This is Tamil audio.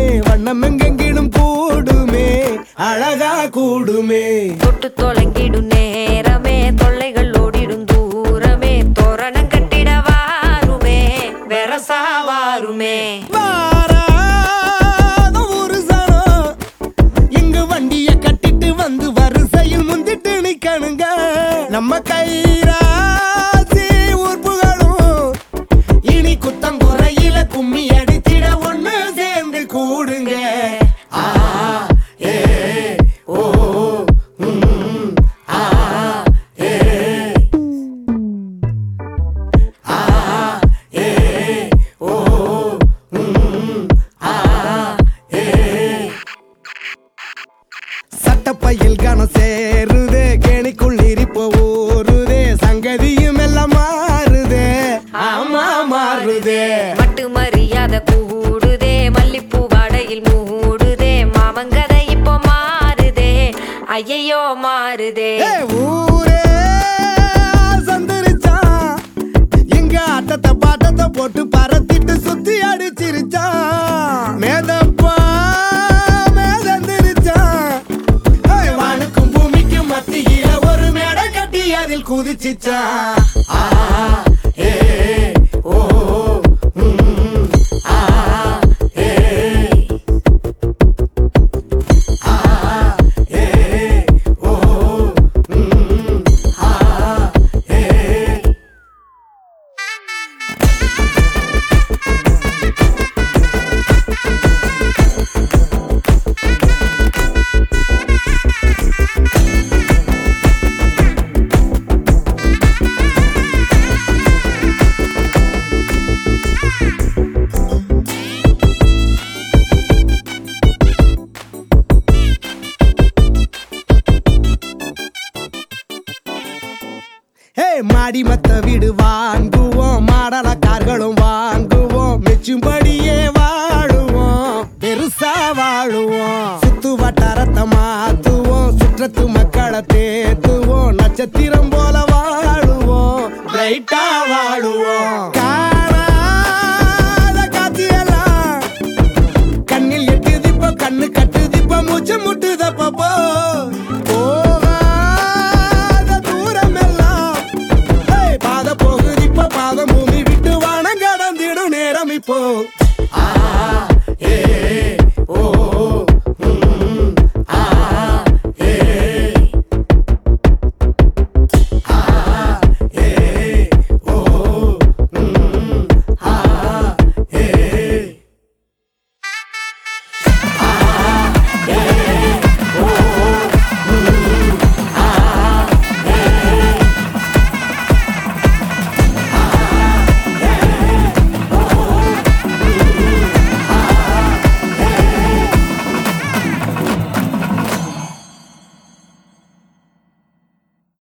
வண்ணம் எங்கெங்கிலும் கூடுமே அழகா கூடுமே தொட்டு தொலைங்கிடும் நேரமே தொல்லைகள் ஓடிடும் தூரமே தோரணம் கட்டிட வாருமே வெரசா வாருமே வாராத ஒரு சனம் இங்கு வண்டிய கட்டிட்டு வந்து வரிசையில் முந்திட்டு நிக்கணுங்க நம்ம கைராசி உறுப்புகளும் இனி குத்தங்குறையில கும்மி அடித்திட ஒண்ணு சேர்ந்து கூடுங்க ஆ, ஏ, ஓ, ம், ஆ, ஏ. ஆ, ஏ, ஓ, ம், ஆ, ஏ. சட்டப்பையில் கணம் சேருதே கேணிக்குள் நெறிப்ப ஊறுதே சங்கதியும் எல்லாம் மாறுதே ஆமா மாறுதே மட்டு மரியாதை கூடுதே மல்லிப்பூ வாடையில் மூடுதே மாமங்கதை இப்போ மாறுதே ஐயையோ மாறுதே ஏ, ஊரே சந்தரிச்சான் எங்க ஆட்டத்தை பாட்டத்தை போட்டு பரத்திட்டு சுத்தி அடிச்சிருச்சான் மேதப்பா மேதந்திருச்சான் ஏய், வானுக்கும் பூமிக்கும் மத்தியில ஒரு மேடை கட்டி அதில் குதிச்சிச்சான் ஆ, ஏ, ஓ, ம், ஆ, ஏ. ஆ, ஏ, ஓ, ம், ஆ, ஏ. ஹே மாடி மத்த வீடு வாங்குவோம் மாடல கார்களும் வாங்குவோம் மெச்சும்படியே வாழுவோம் பெருசா வாழுவோம் சுத்து வட்டாரத்தை மாத்துவோம் சுற்றத்து மக்களை தேத்துவோம் நட்சத்திரம் போல வாழுவோம் பிரைட்டா வாழுவோம் காணாத காட்சியெல்லாம் கண்ணில் எட்டுதிப்போ கண்ணு கட்டுதிப்போ மூச்சு முட்டுதப்போ போகாத தூரம் எல்லாம் ஏய், பாத போகுதிப்போ பாதம் பூமி விட்டு வானம் கடந்திடும் நேரம் இப்போ ஆ